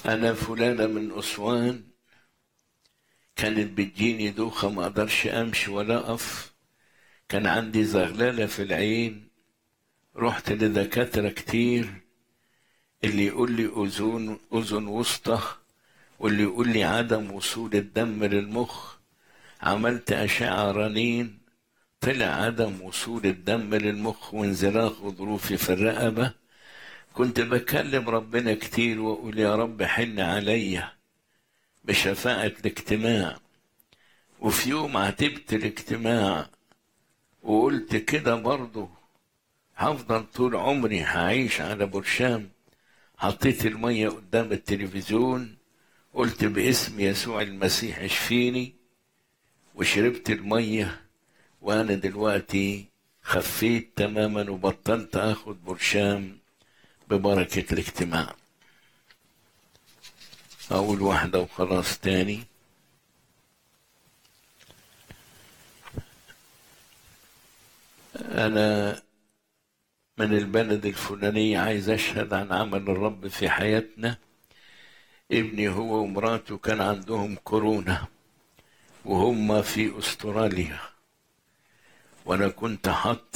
أنا فلانة من أسوان كانت بتجيني دوخة ما أقدرش أمشي ولا أقف كان عندي زغللة في العين رحت لدكاترة كتير اللي يقول لي أذن أذن وسطى واللي يقول لي عدم وصول الدم للمخ عملت أشعة رنين طلع عدم وصول الدم للمخ وانزلاق غضروفي في الرقبة كنت بكلم ربنا كتير وأقول يا رب حن عليا بشفاعة الاجتماع وفي يوم عتبت الاجتماع وقلت كده برضه هفضل طول عمري هعيش على برشام حطيت المية قدام التلفزيون قلت باسم يسوع المسيح اشفيني وشربت المية وأنا دلوقتي خفيت تماما وبطلت اخد برشام ببركة الاجتماع أول واحدة وخلاص تاني أنا من البلد الفلانية عايز أشهد عن عمل الرب في حياتنا ابني هو ومراته كان عندهم كورونا وهم في أستراليا وأنا كنت حاط